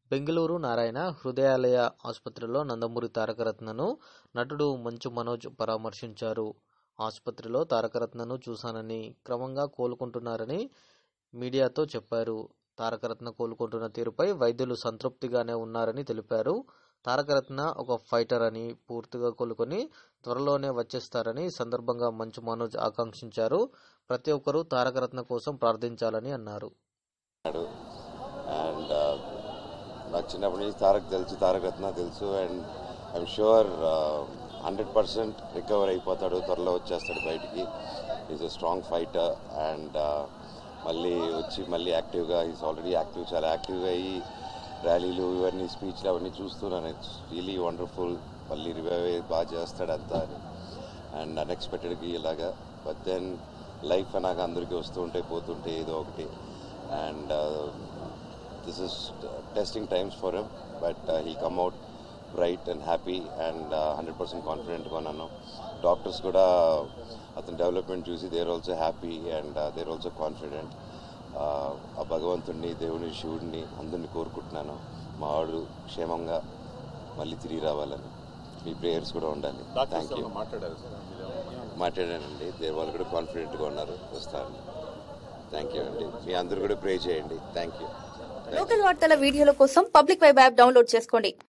బెంగళూరు నారాయణ హృదయాలయ ఆసుపత్రిలో నందమూరి తారకరత్నను నటుడు మంచు మనోజ్ పరామర్శించారు ఆసుపత్రిలో తారకరత్నను చూశానని క్రమంగా కోలుకుంటున్నారని మీడియాతో చెప్పారు తారకరత్న కోలుకుంటున్న తీరుపై వైద్యులు సంతృప్తిగానే ఉన్నారని తెలిపారు తారకరత్న ఒక ఫైటర్ అని పూర్తిగా కోలుకొని త్వరలోనే వచ్చేస్తారని ఈ సందర్భంగా మంచు మనోజ్ ఆకాంక్షించారు ప్రతి ఒక్కరూ తారకరత్న కోసం ప్రార్థించాలని అన్నారు అండ్ నాకు చిన్నప్పటి నుంచి తారక్ తెలుసు తారక్ రత్న తెలుసు and I'm sure hundred percent recover అయిపోతాడు త్వరలో వచ్చేస్తాడు బయటికి is a strong fighter and మళ్ళీ వచ్చి మళ్ళీ యాక్టివ్గా ఈజ్ ఆల్రెడీ యాక్టివ్ చాలా యాక్టివ్గా అయ్యి ర్యాలీలు ఇవన్నీ స్పీచ్లు అవన్నీ చూస్తున్నాను ఇట్స్ రియలీ వండర్ఫుల్ మళ్ళీ రివైవ్ అయ్యి బాగా చేస్తాడు అంతా అని అండ్ అన్ఎక్స్పెక్టెడ్గా ఇలాగా బట్ దెన్ లైఫ్ నాకు అందరికీ వస్తూ ఉంటే పోతుంటే ఏదో ఒకటి and this is testing times for him but he come out bright and happy and hundred percent కాన్ఫిడెంట్గా ఉన్నాను డాక్టర్స్ కూడా అతని డెవలప్మెంట్ చూసి they're also happy and they're also confident ఆ భగవంతుడిని దేవుని శివుడిని అందరిని కోరుకుంటున్నాను మా వాడు క్షేమంగా మళ్ళీ తిరిగి రావాలని మీ ప్రేయర్స్ కూడా ఉండాలి థ్యాంక్ యూ మాట్లాడానండి దేర్ వాళ్ళు కూడా కాన్ఫిడెంట్గా ఉన్నారు వస్తారు థ్యాంక్ యూ అండి మీ అందరూ కూడా ప్రే చేయండి థ్యాంక్ యూ లోకల్ వార్తల వీడియోల కోసం పబ్లిక్ వెబ్ యాప్ డౌన్లోడ్ చేసుకోండి